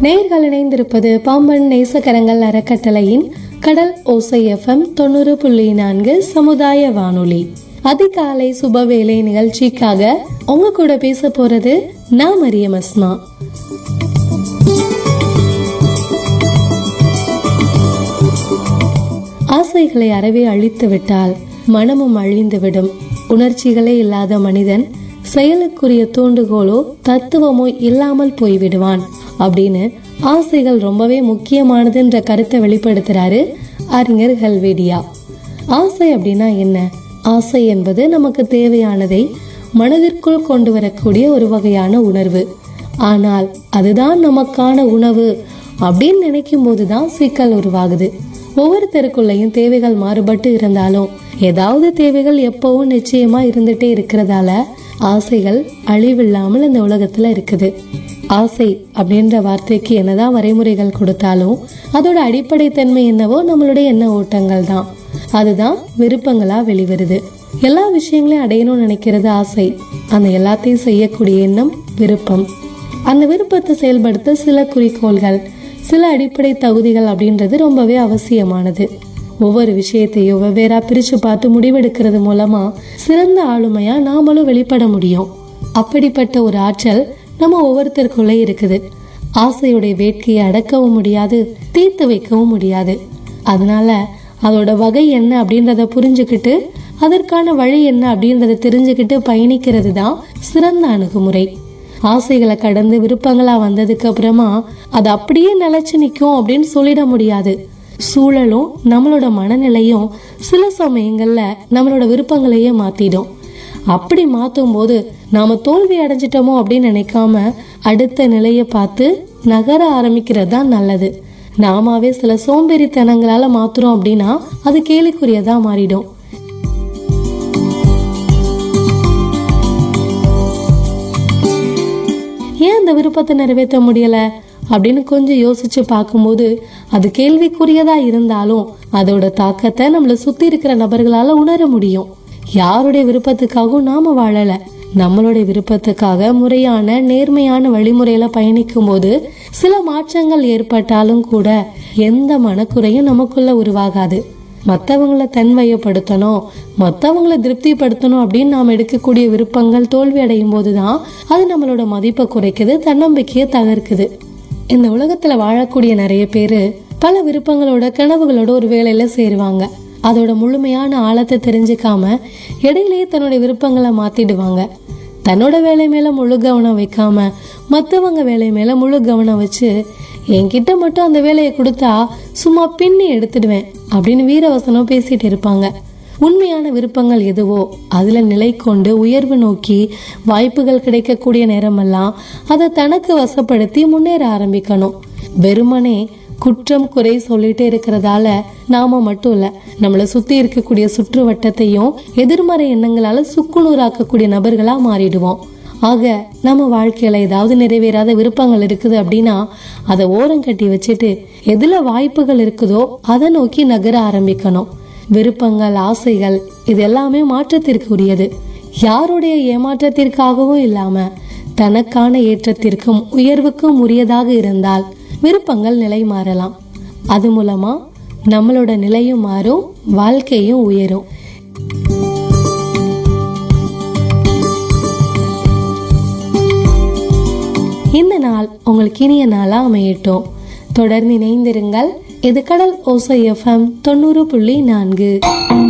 நேர்கள் இணைந்திருப்பது பாம்பன் நேசக்கரங்கள் அறக்கட்டளையின் கடல் ஓசை எஃப்எம் தொண்ணூறு புள்ளி நான்கு சமுதாய வானொலி அதிகாலை சுபவேளை நிகழ்ச்சிக்காக உங்க கூட பேச போறது நான் மரியம் அஸ்மா ஆசைகளை அறவே அழித்து விட்டால் மனமும் அழிந்துவிடும் உணர்ச்சிகளே இல்லாத மனிதன் செயலுக்குரிய தூண்டுகோலோ தத்துவமோ இல்லாமல் போய்விடுவான் அப்படின்னு ஆசைகள் ரொம்பவே முக்கியமானதுன்ற கருத்தை வெளிப்படுத்துறாரு அறிஞர் ஹல்வேடியா ஆசை அப்படின்னா என்ன ஆசை என்பது நமக்கு தேவையானதை மனதிற்குள் கொண்டு வரக்கூடிய ஒரு வகையான உணர்வு ஆனால் அதுதான் நமக்கான உணவு அப்படின்னு நினைக்கும் போதுதான் சிக்கல் உருவாகுது ஒவ்வொருத்தருக்குள்ளேயும் தேவைகள் மாறுபட்டு இருந்தாலும் ஏதாவது தேவைகள் எப்பவும் நிச்சயமா இருந்துட்டே இருக்கிறதால ஆசைகள் அழிவில்லாமல் இந்த உலகத்துல இருக்குது ஆசை அப்படின்ற வார்த்தைக்கு என்னதான் வரைமுறைகள் கொடுத்தாலும் அதோட அடிப்படை தன்மை என்னவோ நம்மளுடைய எண்ண ஓட்டங்கள் தான் அதுதான் விருப்பங்களா வெளிவருது எல்லா விஷயங்களையும் அடையணும்னு நினைக்கிறது ஆசை அந்த எல்லாத்தையும் செய்யக்கூடிய எண்ணம் விருப்பம் அந்த விருப்பத்தை செயல்படுத்த சில குறிக்கோள்கள் சில அடிப்படை தகுதிகள் அப்படின்றது ரொம்பவே அவசியமானது ஒவ்வொரு விஷயத்தையும் வெவ்வேறா பிரிச்சு பார்த்து முடிவெடுக்கிறது மூலமா சிறந்த ஆளுமையா நாமளும் வெளிப்பட முடியும் அப்படிப்பட்ட ஒரு ஆற்றல் நம்ம ஒவ்வொருத்தருக்குள்ளே இருக்குது ஆசையுடைய வேட்கையை அடக்கவும் முடியாது தீர்த்து வைக்கவும் முடியாது அதனால அதோட வகை என்ன அப்படின்றத புரிஞ்சுக்கிட்டு அதற்கான வழி என்ன அப்படின்றத தெரிஞ்சுக்கிட்டு பயணிக்கிறது தான் சிறந்த அணுகுமுறை ஆசைகளை கடந்து விருப்பங்களா வந்ததுக்கு அப்புறமா அது அப்படியே நிலைச்சு நிற்கும் அப்படின்னு சொல்லிட முடியாது சூழலும் நம்மளோட மனநிலையும் சில சமயங்கள்ல நம்மளோட விருப்பங்களையே மாத்திடும் அப்படி மாத்தும் போது நாம தோல்வி அடைஞ்சிட்டோமோ அப்படின்னு நினைக்காம அடுத்த நிலையை பார்த்து நகர ஆரம்பிக்கிறது தான் நல்லது நாமாவே சில சோம்பேறித்தனங்களால மாத்துறோம் அப்படின்னா அது கேலிக்குரியதா மாறிடும் ஏன் அந்த விருப்பத்தை நிறைவேற்ற முடியல அப்படின்னு கொஞ்சம் யோசிச்சு பார்க்கும்போது அது கேள்விக்குரியதா இருந்தாலும் அதோட தாக்கத்தை நம்மள சுத்தி இருக்கிற நபர்களால உணர முடியும் யாருடைய விருப்பத்துக்காகவும் நாம வாழல நம்மளுடைய விருப்பத்துக்காக முறையான நேர்மையான வழிமுறையில பயணிக்கும் போது சில மாற்றங்கள் ஏற்பட்டாலும் கூட எந்த மனக்குறையும் நமக்குள்ள உருவாகாது மற்றவங்களை தன்வயப்படுத்தணும் மற்றவங்களை திருப்திப்படுத்தணும் அப்படின்னு நாம் எடுக்கக்கூடிய விருப்பங்கள் தோல்வி அடையும் போதுதான் அது நம்மளோட மதிப்பை குறைக்குது தன்னம்பிக்கையை தகர்க்குது இந்த உலகத்துல வாழக்கூடிய நிறைய பேரு பல விருப்பங்களோட கனவுகளோட ஒரு வேலையில சேருவாங்க அதோட முழுமையான ஆழத்தை தெரிஞ்சுக்காம இடையிலேயே தன்னுடைய விருப்பங்களை மாத்திடுவாங்க தன்னோட வேலை மேல முழு கவனம் வைக்காம மற்றவங்க வேலை மேல முழு கவனம் வச்சு என்கிட்ட மட்டும் அந்த வேலையை கொடுத்தா சும்மா பின்னி எடுத்துடுவேன் அப்படின்னு வீரவசனம் பேசிட்டு இருப்பாங்க உண்மையான விருப்பங்கள் எதுவோ அதுல நிலை கொண்டு உயர்வு நோக்கி வாய்ப்புகள் கிடைக்கக்கூடிய நேரமெல்லாம் அதை தனக்கு வசப்படுத்தி முன்னேற ஆரம்பிக்கணும் வெறுமனே குற்றம் குறை சொல்லிட்டே இருக்கிறதால நாம மட்டும் இல்ல நம்மளை சுத்தி இருக்கக்கூடிய சுற்று வட்டத்தையும் எதிர்மறை எண்ணங்களால சுக்குநூறாக்கக்கூடிய நபர்களா மாறிடுவோம் ஆக நம்ம வாழ்க்கையில ஏதாவது நிறைவேறாத விருப்பங்கள் இருக்குது அப்படின்னா அதை ஓரம் கட்டி வச்சுட்டு எதுல வாய்ப்புகள் இருக்குதோ அதை நோக்கி நகர ஆரம்பிக்கணும் விருப்பங்கள் ஆசைகள் இது எல்லாமே மாற்றத்திற்கு உரியது யாருடைய ஏமாற்றத்திற்காகவும் இல்லாம தனக்கான ஏற்றத்திற்கும் உயர்வுக்கும் உரியதாக இருந்தால் விருப்பங்கள் நிலை மாறலாம் அது மூலமா நம்மளோட நிலையும் மாறும் வாழ்க்கையும் உயரும் இந்த நாள் உங்களுக்கு இனிய நாளா அமையட்டும் தொடர்ந்து இணைந்திருங்கள் இது கடல் ஓசை எஃப்எம் தொண்ணூறு புள்ளி நான்கு